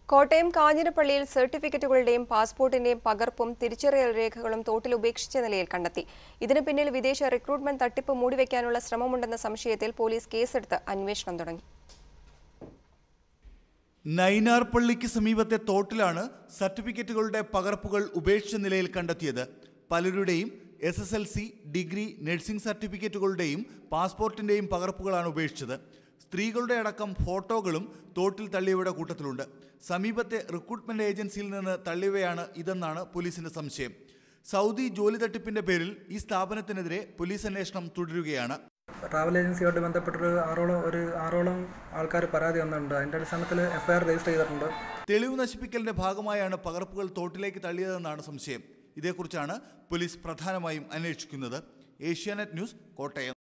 കോട്ടയം കാഞ്ഞിരപ്പള്ളിയിൽ സർട്ടിഫിക്കറ്റുകളുടെയും പാസ്പോർട്ടിന്റെയും പകർപ്പും തിരിച്ചറിയൽ രേഖകളും തോട്ടിൽ ഉപേക്ഷിച്ച നിലയിൽ കണ്ടെത്തി ഇതിനു പിന്നിൽ വിദേശ റിക്രൂട്ട്മെന്റ് തട്ടിപ്പ് മൂടിവെക്കാനുള്ള ശ്രമമുണ്ടെന്ന സംശയത്തിൽ പോലീസ് കേസെടുത്ത് അന്വേഷണം തുടങ്ങി നൈനാർ പള്ളിക്ക് സമീപത്തെ തോട്ടിലാണ് സർട്ടിഫിക്കറ്റുകളുടെ പകർപ്പുകൾ ഉപേക്ഷിച്ച നിലയിൽ കണ്ടെത്തിയത് പലരുടെയും S S L C degree nursing സർട്ടിഫിക്കറ്റുകളുടെയും പാസ്പോർട്ടിന്റെയും പകർപ്പുകളാണ് ഉപേക്ഷിച്ചത് സ്ത്രീകളുടെ അടക്കം ഫോട്ടോകളും തോട്ടിൽ തള്ളിയവയുടെ കൂട്ടത്തിലുണ്ട് സമീപത്തെ റിക്രൂട്ട്മെന്റ് ഏജൻസിയിൽ നിന്ന് തള്ളിയവയാണ് ഇതെന്നാണ് പോലീസിന്റെ സംശയം സൗദി ജോലി തട്ടിപ്പിന്റെ പേരിൽ ഈ സ്ഥാപനത്തിനെതിരെ പോലീസ് അന്വേഷണം തുടരുകയാണ് ട്രാവൽ ഏജൻസിയുമായിട്ട് ബന്ധപ്പെട്ടൊരു ആറോളം ഒരു ആറോളം ആൾക്കാർ പരാതി വന്നിട്ടുണ്ട് അതിൻ്റെ അടിസ്ഥാനത്തിൽ എഫ്ഐആർ രജിസ്റ്റർ ചെയ്തിട്ടുണ്ട് തെളിവ് നശിപ്പിക്കലിന്റെ ഭാഗമായാണ് പകർപ്പുകൾ തോട്ടിലേക്ക് തള്ളിയതെന്നാണ് സംശയം ഇതേക്കുറിച്ചാണ് പോലീസ് പ്രധാനമായും അന്വേഷിക്കുന്നത് ഏഷ്യാനെറ്റ് ന്യൂസ് കോട്ടയം